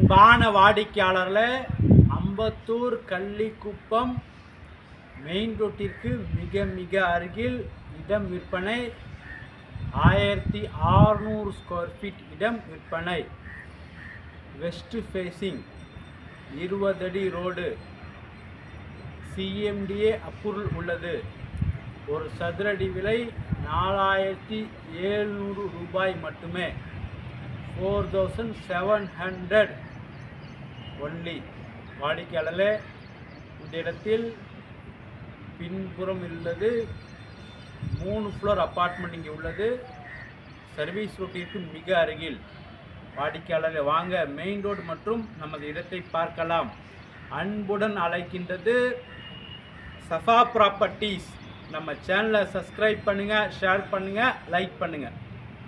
அன்பான வாடிக்கையாளர்களே அம்பத்தூர் கள்ளிக்குப்பம் மெயின் ரோட்டிற்கு மிக மிக அருகில் இடம் விற்பனை ஆயிரத்தி ஆறுநூறு ஸ்கொயர் ஃபீட் இடம் விற்பனை வெஸ்ட் ஃபேஸிங் இருபது அடி ரோடு சிஎம்டிஏ அப்ரூவல் உள்ளது ஒரு சதுரடி விலை நாலாயிரத்தி ஏழ்நூறு ரூபாய் மட்டுமே four thousand seven hundred only வாடிக்கையாளர்களே இந்த இடத்தில் பின்புறம் உள்ளது மூணு ஃப்ளோர் அப்பார்ட்மெண்ட் இங்கே உள்ளது சர்வீஸ் ரோட்டிற்கு மிக அருகில் வாடிக்கையாளர்கள் வாங்க மெயின் ரோடு மற்றும் நமது இடத்தை பார்க்கலாம் அன்புடன் அழைக்கின்றது சஃபா ப்ராப்பர்ட்டிஸ் நம்ம சேனலை சப்ஸ்கிரைப் பண்ணுங்கள் ஷேர் பண்ணுங்கள் லைக் பண்ணுங்கள்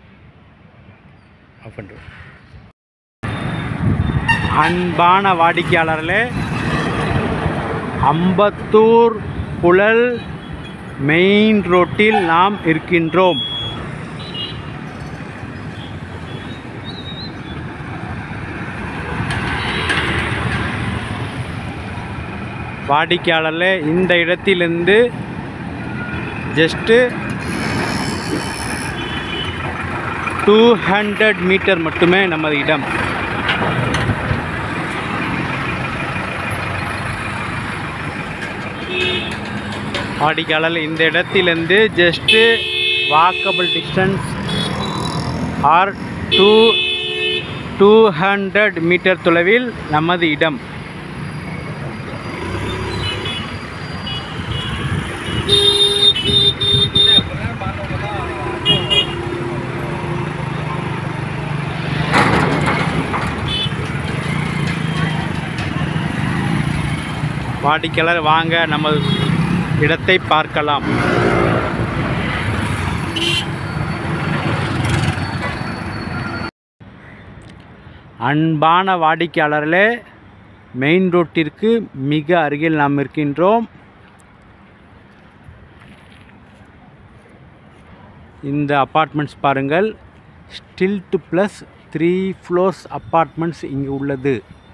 ஆஃப் பண்ணுறோம் அன்பான வாடிக்கையாளர்களே அம்பத்தூர் புழல் மெயின் ரோட்டில் நாம் இருக்கின்றோம் வாடிக்கையாளர்களே இந்த இடத்திலிருந்து ஜஸ்ட்டு டூ ஹண்ட்ரட் மீட்டர் மட்டுமே நமது இடம் வாடிக்கையாளர் இந்த இடத்திலிருந்து just walkable distance or two two hundred metre தொலைவில் நமது இடம் வாடிக்கையாளர் வாங்க நமது இடத்தை பார்க்கலாம் அன்பான வாடிக்கையாளர்களே மெயின் ரோட்டிற்கு மிக அருகில் நாம் இருக்கின்றோம் இந்த அப்பார்ட்மெண்ட்ஸ் பாருங்கள் stilt plus three floors apartments இங்கு உள்ளது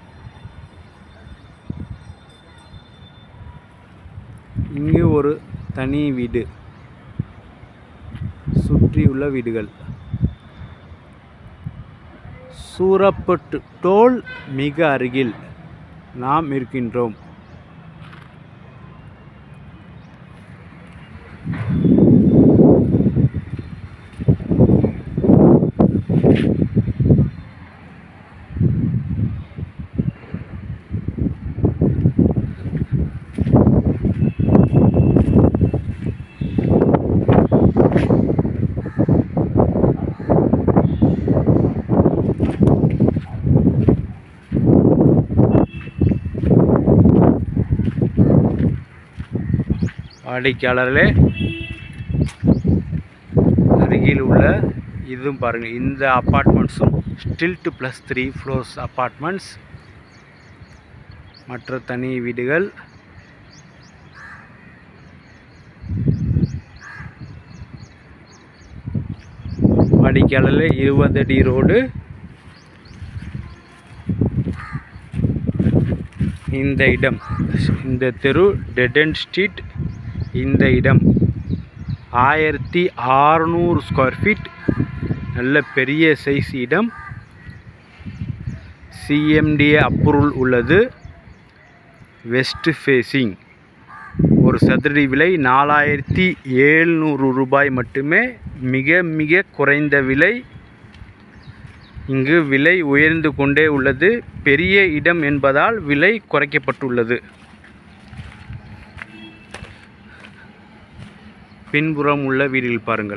இங்கு ஒரு தனி வீடு சுற்றியுள்ள வீடுகள் சூரப்பட்டு டோல் மிக அருகில் நாம் இருக்கின்றோம் வாடிக்கையாளர்களே அருகில் உள்ள இதுவும் பாருங்கள் இந்த அப்பார்ட்மெண்ட்ஸும் stilt plus three floors apartments மற்ற தனி வீடுகள் வாடிக்கையாளர்களே இருபது அடி ரோடு இந்த இடம் இந்த தெரு டெட் அண்ட் ஸ்ட்ரீட் இந்த இடம் ஆயிரத்தி ஆறுநூறு ஸ்கொயர் ஃபீட் நல்ல பெரிய சைஸ் இடம் சிஎம்டிஏ அப்ரூவல் உள்ளது வெஸ்ட் ஃபேஸிங் ஒரு சதுரடி விலை நாலாயிரத்தி ஏழ்நூறு ரூபாய் மட்டுமே மிக மிக குறைந்த விலை இங்கு விலை உயர்ந்து கொண்டே உள்ளது பெரிய இடம் என்பதால் விலை குறைக்கப்பட்டுள்ளது பின்புறம் உள்ள வீடுகள் பாருங்கள்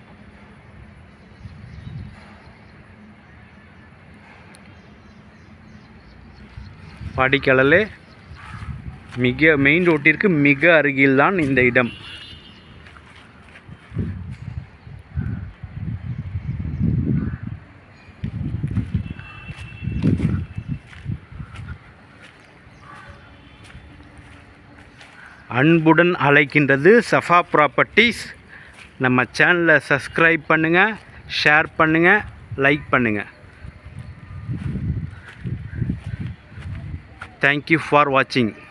வாடிக்கையாளர்களே மிக மெயின் ரோட்டிற்கு மிக அருகில்தான் இந்த இடம் அன்புடன் அழைக்கின்றது சஃபா ப்ராப்பர்ட்டிஸ் நம்ம சேனலை சப்ஸ்கிரைப் பண்ணுங்கள் ஷேர் பண்ணுங்கள் லைக் பண்ணுங்கள் தேங்க்யூ ஃபார் வாட்சிங்